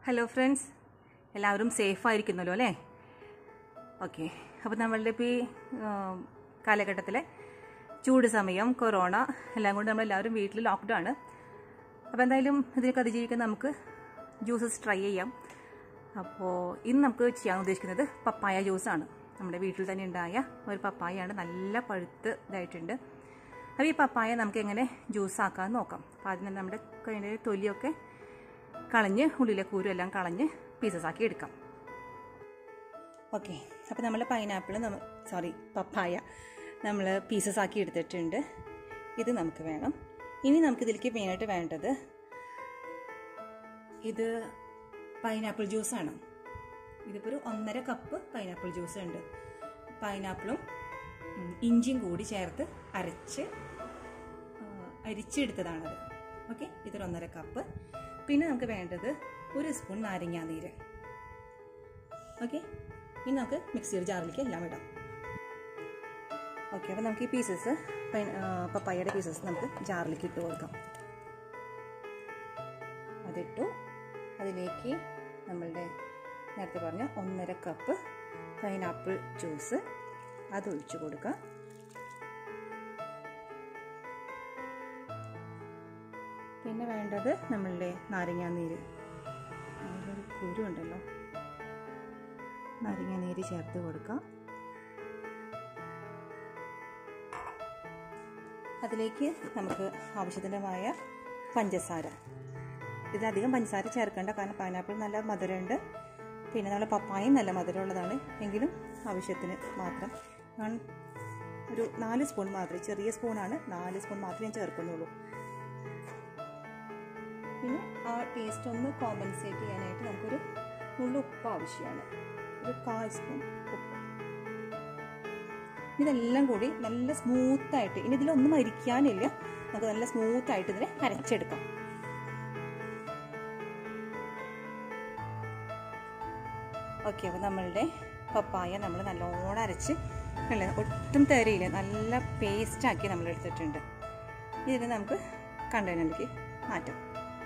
hello friends എല്ലാവരും safe ആയിരിക്കുന്നല്ലോ അല്ലേ ഓക്കെ അപ്പോൾ നമ്മളുടെ ഇപ്പോൾ ഈ കാലഘട്ടത്തിലെ ചൂട് സമയം കൊറോണ എല്ലാം കൊണ്ട് നമ്മളെല്ലാവരും വീട്ടിൽ ലോക്ക്ഡൗൺ ആണ് അപ്പോൾ എന്തായാലും ഇതിനൊക്കെ അതിജീവിക്കാൻ നമുക്ക് ജ്യൂസസ് ട്രൈ ചെയ്യാം അപ്പോൾ ഇന്ന് നമുക്ക് ചെയ്യാൻ ഉദ്ദേശിക്കുന്നത് പപ്പായ ജ്യൂസാണ് നമ്മുടെ വീട്ടിൽ തന്നെ ഉണ്ടായ ഒരു പപ്പായയാണ് നല്ല പഴുത്ത് ഇതായിട്ടുണ്ട് അപ്പോൾ ഈ പപ്പായ നമുക്ക് എങ്ങനെ ജ്യൂസ് ആക്കാമെന്ന് നോക്കാം അപ്പോൾ ആദ്യം തന്നെ നമ്മുടെ കയ്യിലെ തൊലിയൊക്കെ കളഞ്ഞ് ഉള്ളിലെ കൂരും എല്ലാം കളഞ്ഞ് പീസസ് ആക്കി എടുക്കാം ഓക്കെ അപ്പോൾ നമ്മൾ പൈനാപ്പിൾ നമ്മൾ സോറി പപ്പായ നമ്മൾ പീസസ് ആക്കി എടുത്തിട്ടുണ്ട് ഇത് നമുക്ക് വേണം ഇനി നമുക്ക് ഇതിലേക്ക് മെയിനായിട്ട് വേണ്ടത് ഇത് പൈനാപ്പിൾ ജ്യൂസാണ് ഇതിപ്പോൾ ഒരു ഒന്നര കപ്പ് പൈനാപ്പിൾ ജ്യൂസ് ഉണ്ട് പൈനാപ്പിളും ഉം, ഇഞ്ചിയും കൂടി ചേർത്ത് അരച്ച് ആ, അരിച്ചെടുത്തതാണത് ഓക്കെ ഇതൊരു ഒന്നര കപ്പ് പിന്നെ നമുക്ക് വേണ്ടത് ഒരു സ്പൂൺ നാരങ്ങാനീര് ഓക്കെ ഇനി നമുക്ക് മിക്സിയുടെ ജാറിലേക്ക് എല്ലാം ഇടാം ഓക്കെ അപ്പോൾ നമുക്ക് ഈ പീസസ് പപ്പായയുടെ പീസസ് നമുക്ക് ജാറിലേക്ക് ഇട്ട് കൊടുക്കാം അതിട്ടു അതിലേക്ക് നമ്മളുടെ നേരത്തെ പറഞ്ഞ ഒന്നര കപ്പ് പൈനാപ്പിൾ ജ്യൂസ് അത് ഒഴിച്ചു കൊടുക്കുക പിന്നെ വേണ്ടത് നമ്മളുടെ നാരങ്ങാനീര് അതിലൊരു കുരു ഉണ്ടല്ലോ നാരങ്ങാനീര് ചേർത്ത് കൊടുക്കാം അതിലേക്ക് നമുക്ക് ആവശ്യത്തിൻ്റെമായ പഞ്ചസാര ഇതിലധികം പഞ്ചസാര ചേർക്കേണ്ട കാരണം പൈനാപ്പിൾ നല്ല മധുരമുണ്ട് പിന്നെ നമ്മുടെ പപ്പായും നല്ല മധുരമുള്ളതാണ് എങ്കിലും ആവശ്യത്തിന് മാത്രം ഞാൻ ഒരു നാല് സ്പൂൺ മാത്രമേ ചെറിയ സ്പൂണാണ് നാല് സ്പൂൺ മാത്രമേ ഞാൻ ചേർക്കുന്നുള്ളൂ പിന്നെ ആ ടേസ്റ്റ് ഒന്ന് കോമ്പൻസേറ്റ് ചെയ്യാനായിട്ട് നമുക്കൊരു നുള്ളു ഉപ്പ് ആവശ്യമാണ് ഒരു കാൽ സ്പൂൺ ഉപ്പ് ഇതെല്ലാം കൂടി നല്ല സ്മൂത്തായിട്ട് ഇനി ഇതിലൊന്നും അരിക്കാനില്ല നമുക്ക് നല്ല സ്മൂത്തായിട്ട് ഇതിനെ അരച്ചെടുക്കാം ഓക്കെ അപ്പോൾ നമ്മളുടെ പപ്പായ നമ്മൾ നല്ലോണം അരച്ച് അല്ലേ ഒട്ടും തരയില്ല നല്ല പേസ്റ്റാക്കി നമ്മൾ എടുത്തിട്ടുണ്ട് ഇതിന് നമുക്ക് കണ്ടെയ്നറിലേക്ക് മാറ്റാം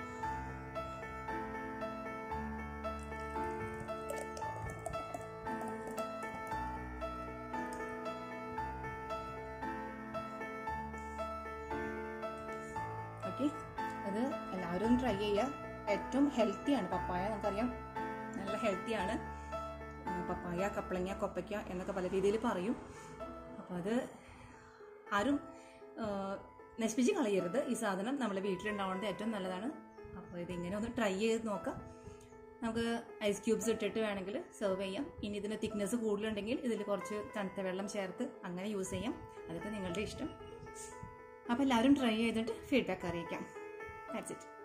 ഓക്കെ അത് എല്ലാവരും ട്രൈ ചെയ്യുക ഏറ്റവും ഹെൽത്തിയാണ് പപ്പായ നമുക്കറിയാം നല്ല ഹെൽത്തിയാണ് പപ്പായ കപ്പളങ്ങ കൊപ്പയ്ക്ക എന്നൊക്കെ പല രീതിയിൽ പറയും അപ്പോൾ അത് ആരും ആ, നശിപ്പിച്ച് കളയരുത് ഈ സാധനം നമ്മുടെ വീട്ടിലുണ്ടാവുന്നത് ഏറ്റവും നല്ലതാണ് അപ്പോൾ ഇതിങ്ങനെ ഒന്ന് ട്രൈ ചെയ്ത് നോക്കാം നമുക്ക് ഐസ് ക്യൂബ്സ് ഇട്ടിട്ട് വേണമെങ്കിൽ സെർവ് ചെയ്യാം ഇനി ഇതിന് തിക്നെസ് കൂടുതലുണ്ടെങ്കിൽ ഇതിൽ കുറച്ച് തണുത്ത വെള്ളം ചേർത്ത് അങ്ങനെ യൂസ് ചെയ്യാം അതൊക്കെ നിങ്ങളുടെ ഇഷ്ടം അപ്പോൾ എല്ലാവരും ട്രൈ ചെയ്തിട്ട് ഫീഡ്ബാക്ക് അറിയിക്കാം ദാറ്റ്സ് ഇറ്റ്